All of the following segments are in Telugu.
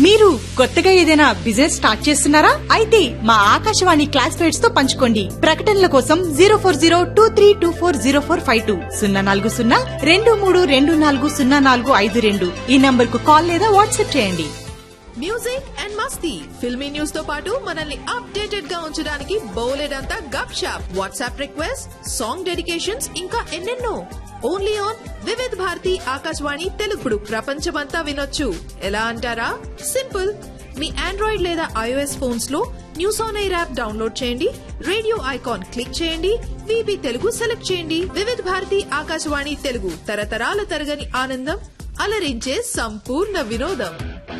మీరు కొత్తగా ఏదైనా బిజినెస్ స్టార్ట్ చేస్తున్నారా అయితే మా ఆకాశవాణి క్లాస్మేట్స్ తో పంచుకోండి ప్రకటనల కోసం zero four zero two three two four zero four five two సున్నా నాలుగు సున్నా రెండు మూడు రెండు నాలుగు సున్నా నాలుగు ఐదు రెండు ఈ నంబర్ కు కాల్ లేదా వాట్సాప్ చేయండి మ్యూజిక్ అండ్ మస్తీ ఫిల్మీ న్యూస్ తో పాటు మనల్ని అప్డేటెడ్ గా ఉంచడానికి బోలెడంతా గప్ షాప్ వాట్సాప్ రిక్వెస్ట్ సాంగ్ డెడికేషన్స్ ఇంకా ఎన్నెన్నో ఓన్లీ ఆన్ వివిధ్ భారతి ఆకాశవాణి తెలుగుడు ప్రపంచమంతా వినొచ్చు ఎలా అంటారా సింపుల్ మీ ఆండ్రాయిడ్ లేదా ఐఓఎస్ ఫోన్స్ లో news on air app download చేయండి రేడియో ఐకాన్ క్లిక్ చేయండి విబి తెలుగు సెలెక్ట్ చేయండి వివిధ భారతి ఆకాశవాణి తెలుగు తరతరాల తరగని ఆనందం అలరించే సంపూర్ణ వినోదం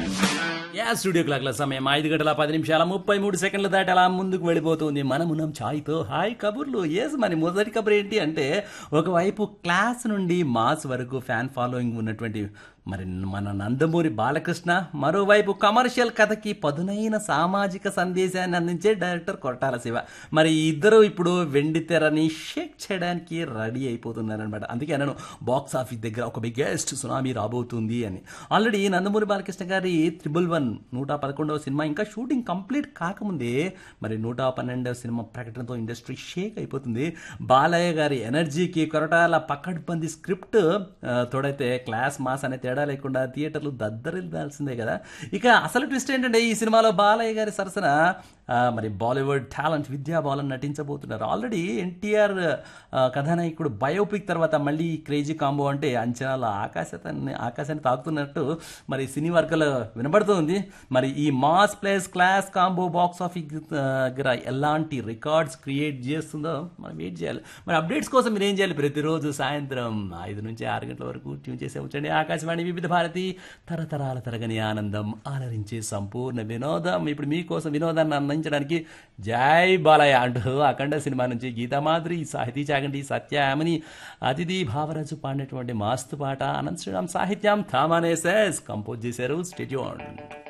యా స్టూడియో క్లాక్ల సమయం ఐదు గంటల పది నిమిషాల ముప్పై మూడు సెకండ్ల దాటి అలా ముందుకు వెళ్ళిపోతుంది మనమునం ఛాయ్తో హాయ్ కబుర్లు ఎస్ మరి మొదటి కబుర్ ఏంటి అంటే ఒకవైపు క్లాస్ నుండి మాస్ వరకు ఫ్యాన్ ఫాలోయింగ్ ఉన్నటువంటి మరి మన నందమూరి బాలకృష్ణ మరోవైపు కమర్షియల్ కథకి పదునైన సామాజిక సందేశాన్ని అందించే డైరెక్టర్ కొట్టాల శివ మరి ఈ ఇద్దరు ఇప్పుడు వెండి తెరని షేక్ చేయడానికి రెడీ అయిపోతున్నారనమాట అందుకే నేను బాక్స్ ఆఫీస్ దగ్గర ఒక బిగ్గెస్ట్ సునామీ రాబోతుంది అని ఆల్రెడీ నందమూరి బాలకృష్ణ గారి త్రిబుల్ వన్ నూట పదకొండవ సినిమా ఇంకా షూటింగ్ కంప్లీట్ కాకముందే మరి నూట పన్నెండవ సినిమా ప్రకటనతో ఇండస్ట్రీ షేక్ అయిపోతుంది బాలయ్య గారి ఎనర్జీకి కొరటాల పక్కడ్బంది స్క్రిప్ట్ ఆ, తోడైతే క్లాస్ మాస్ అనే తేడా లేకుండా థియేటర్లు దద్దరిల్లాల్సిందే కదా ఇక అసలు ట్విస్ట్ ఏంటంటే ఈ సినిమాలో బాలయ్య గారి సరసన ఆ, మరి బాలీవుడ్ టాలెంట్ విద్యా బాలన్ నటించబోతున్నారు ఆల్రెడీ ఎన్టీఆర్ కథానాయకుడు బయోపిక్ తర్వాత మళ్ళీ క్రేజీ కాంబో అంటే అంచనాల ఆకాశాన్ని ఆకాశాన్ని తాకుతున్నట్టు మరి సినీ వర్గాలు వినబడుతుంది మరి ఈ mass place class combo box office దగ్గర ఎలాంటి రికార్డ్స్ క్రియేట్ చేస్తుందో మనం వెయిట్ చేయాలి మరి అప్డేట్స్ కోసం మీరు ఏం చేయాలి ప్రతిరోజు సాయంత్రం ఐదు నుంచి ఆరు గంటల వరకు ట్యూన్ చేసే ఉంచండి ఆకాశవాణి వివిధ భారతి తరతరాల తరగని ఆనందం ఆలరించే సంపూర్ణ వినోదం ఇప్పుడు మీకోసం వినోదాన్ని అందించడానికి జై బాలయ్య అంటూ అఖండ సినిమా నుంచి గీతామాధురి సాహితీ చాగంటి సత్యామని అతిథి భావరాజు పాడినటువంటి మాస్తు పాట అనంత శ్రీరామ్ సాహిత్యం థామానేసెస్ కంపోజ్ చేశారు స్టేట్యూన్